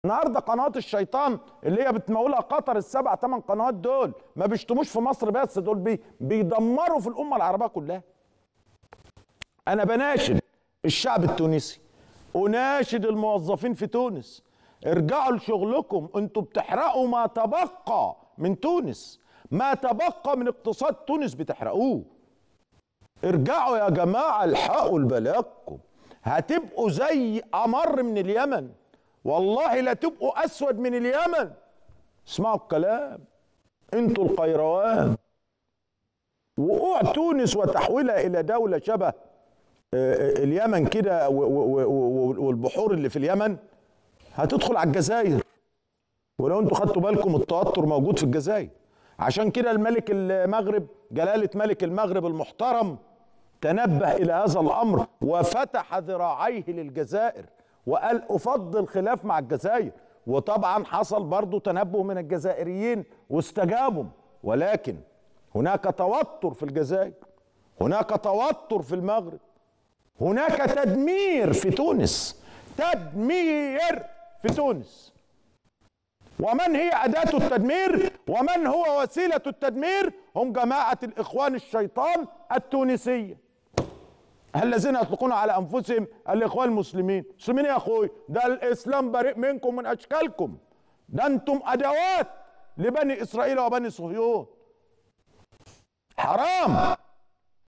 النهارده قنوات الشيطان اللي هي بتمولها قطر السبع ثمان قنوات دول ما بيشتموش في مصر بس دول بي بيدمروا في الامه العربيه كلها انا بناشد الشعب التونسي اناشد الموظفين في تونس ارجعوا لشغلكم انتوا بتحرقوا ما تبقى من تونس ما تبقى من اقتصاد تونس بتحرقوه ارجعوا يا جماعه الحقوا لبلدكم هتبقوا زي امر من اليمن والله لا تبقوا اسود من اليمن اسمعوا الكلام انتوا القيروان وقوع تونس وتحويلها الى دوله شبه اليمن كده والبحور اللي في اليمن هتدخل على الجزائر ولو انتوا خدتوا بالكم التوتر موجود في الجزائر عشان كده الملك المغرب جلالة ملك المغرب المحترم تنبه إلى هذا الأمر وفتح ذراعيه للجزائر وقال أفضل خلاف مع الجزائر وطبعا حصل برضو تنبه من الجزائريين واستجابوا ولكن هناك توتر في الجزائر هناك توتر في المغرب هناك تدمير في تونس تدمير في تونس ومن هي أداة التدمير ومن هو وسيلة التدمير هم جماعة الإخوان الشيطان التونسية الذين يطلقون على أنفسهم الإخوان المسلمين مسلمين يا أخوي ده الإسلام بريء منكم من أشكالكم ده أنتم أدوات لبني إسرائيل وبني صهيون حرام